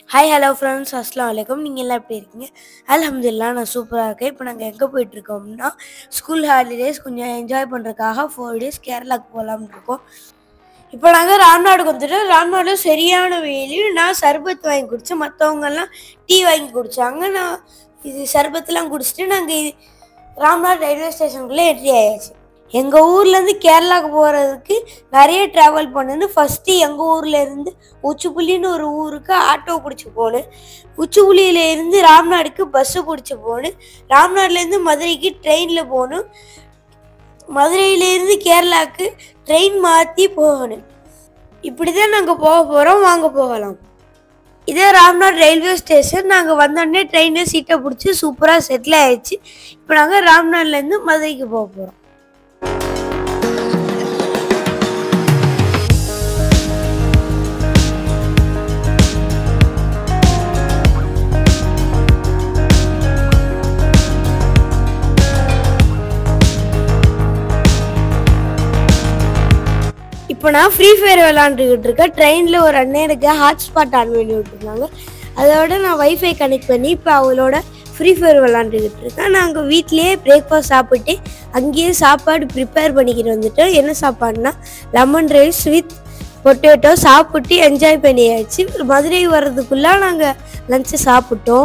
hi hello friends அஸ்லாம் வலைக்கம் நீங்கள் எல்லாம் எப்படி இருக்கீங்க அல்ஹம்துலில்லா நான் சூப்பராக இருக்கேன் இப்போ நாங்கள் எங்கே போயிட்டுருக்கோம்னா ஸ்கூல் ஹாலிடேஸ் கொஞ்சம் என்ஜாய் பண்ணுறதுக்காக ஃபோர் டேஸ் கேரளாக்கு போகலாம்னு இருக்கோம் இப்போ நாங்கள் ராம்நாடுக்கு வந்துட்டு ராம்நாடு சரியான வெயில் நான் சர்பத் வாங்கி குடித்தேன் மற்றவங்கெல்லாம் டீ வாங்கி குடித்தாங்க நான் இது சர்பத்லாம் குடிச்சிட்டு நாங்கள் ராம்நாடு ரயில்வே ஸ்டேஷனுக்குள்ளே என்ட்ரி ஆயாச்சு எங்கள் ஊர்லேருந்து கேரளாவுக்கு போகிறதுக்கு நிறைய ட்ராவல் பண்ணேன்னு ஃபஸ்ட்டு எங்கள் ஊரில் இருந்து உச்சிப்புலின்னு ஒரு ஊருக்கு ஆட்டோ பிடிச்சி போனேன் உச்சிப்புலியில இருந்து ராம்நாடுக்கு பஸ்ஸு பிடிச்சி போனேன் ராம்நாடுலேருந்து மதுரைக்கு ட்ரெயினில் போகணும் மதுரையிலேருந்து கேரளாவுக்கு ட்ரெயின் மாற்றி போகணும் இப்படி தான் நாங்கள் போக போகிறோம் வாங்க போகலாம் இதே ராம்நாத் ரயில்வே ஸ்டேஷன் நாங்கள் வந்தோடனே ட்ரெயினில் சீட்டை பிடிச்சி சூப்பராக செட்டில் ஆயிடுச்சு இப்போ நாங்கள் ராம்நாட்லேருந்து மதுரைக்கு போக போகிறோம் இப்போ நான் ஃப்ரீ ஃபயர் விளாண்டுக்கிட்டு இருக்கேன் ட்ரெயினில் ஒரு அண்ணன் எனக்கு ஹாட்ஸ்பாட் ஆன் பண்ணி விட்டுருந்தாங்க அதோட நான் வைஃபை கனெக்ட் பண்ணி இப்போ அவளோட ஃப்ரீ ஃபயர் விளாண்டுக்கிட்டு இருக்கேன் நாங்கள் வீட்லேயே பிரேக்ஃபாஸ்ட் சாப்பிட்டு அங்கேயே சாப்பாடு ப்ரிப்பேர் பண்ணிக்கிட்டு வந்துட்டோம் என்ன சாப்பாடுனா லெமன் ரைஸ் வித் பொட்டேட்டோ சாப்பிட்டு என்ஜாய் பண்ணியாச்சு மதுரை வர்றதுக்குள்ளே நாங்கள் லஞ்சு சாப்பிட்டோம்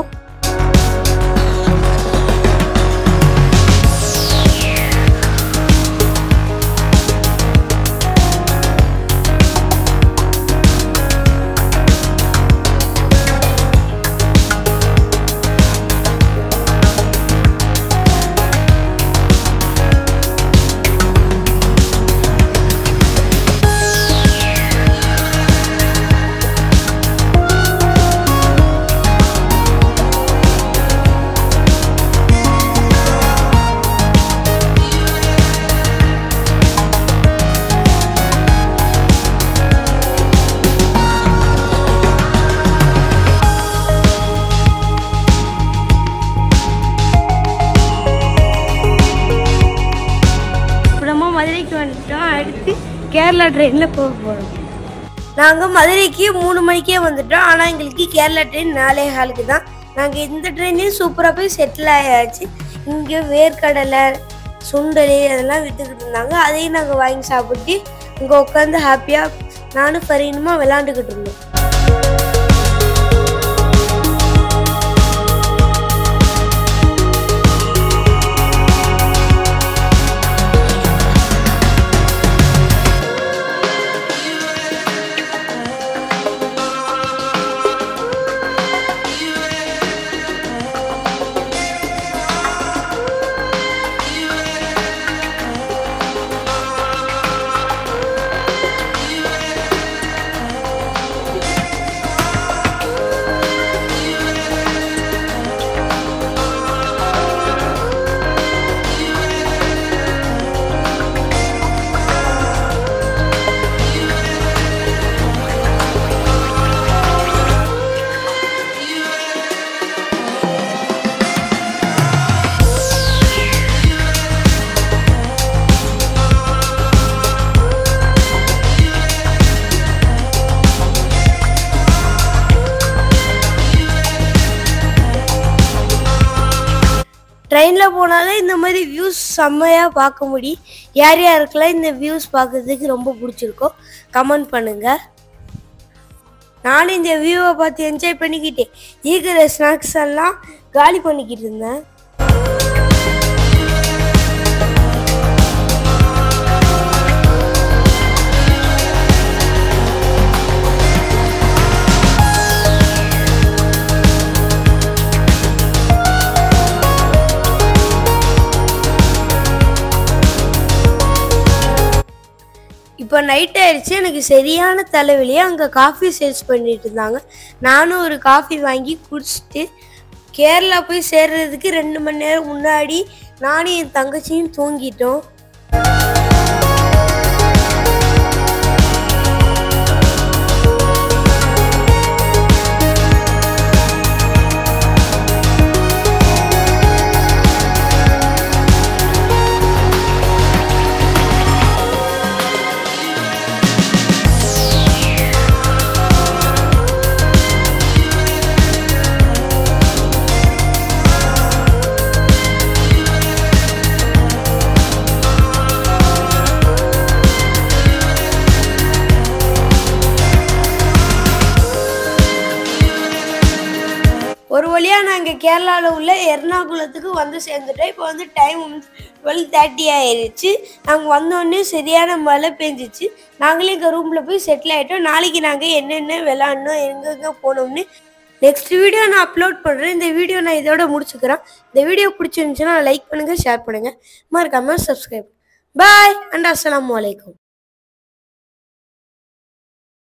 அப்புறமா மதுரைக்கு வந்துட்டோம் அடுத்து கேரளா ட்ரெயினில் போக போகிறோம் நாங்கள் மதுரைக்கு மூணு மணிக்கே வந்துட்டோம் ஆனால் எங்களுக்கு கேரளா ட்ரெயின் நாலே ஹாலுக்கு தான் நாங்கள் இந்த ட்ரெயின்லேயும் சூப்பராக போய் செட்டில் ஆயாச்சு இங்கே வேர்க்கடலை சுண்டல் அதெல்லாம் விற்றுக்கிட்டு இருந்தாங்க அதையும் நாங்கள் வாங்கி சாப்பிட்டு இங்கே உட்காந்து ஹாப்பியாக நானும் ஃபரீனுமா விளாண்டுக்கிட்டு இருந்தோம் ட்ரெயினில் போனாலே இந்த மாதிரி வியூஸ் செம்மையாக பார்க்க முடியும் யார் யாருக்கெல்லாம் இந்த வியூஸ் பார்க்கறதுக்கு ரொம்ப பிடிச்சிருக்கோ கமெண்ட் பண்ணுங்கள் நானும் இந்த வியூவை பார்த்து என்ஜாய் பண்ணிக்கிட்டேன் இருக்கிற ஸ்நாக்ஸ் எல்லாம் காலி பண்ணிக்கிட்டு இருந்தேன் இப்போ நைட் ஆயிடுச்சு எனக்கு சரியான தலைவலியே அங்கே காஃபி சேல்ஸ் பண்ணிட்டு இருந்தாங்க நானும் ஒரு காஃபி வாங்கி குடிச்சிட்டு கேரளா போய் சேர்றதுக்கு ரெண்டு மணி நேரம் முன்னாடி நானும் என் தங்கச்சியும் தூங்கிட்டோம் ஒரு வழியாக நாங்கள் கேரளாவில் உள்ள எர்ணாகுளத்துக்கு வந்து சேர்ந்துட்டோம் இப்போ வந்து டைம் வந்து டுவெல் தேர்ட்டி ஆயிடுச்சு நாங்கள் வந்தோடனே சரியான மழை பெஞ்சிச்சு நாங்களே எங்கள் ரூமில் போய் செட்டில் ஆகிட்டோம் நாளைக்கு நாங்கள் என்னென்ன விளாட்னோம் எங்கெங்கே போனோம்னு நெக்ஸ்ட் வீடியோ நான் அப்லோட் பண்ணுறேன் இந்த வீடியோ நான் இதோட முடிச்சுக்கிறேன் இந்த வீடியோ பிடிச்சிருந்துச்சுன்னா லைக் பண்ணுங்கள் ஷேர் பண்ணுங்கள் மறக்காமல் சப்ஸ்கிரைப் பாய் அண்ட் அஸ்ஸலாமு அலைக்கும்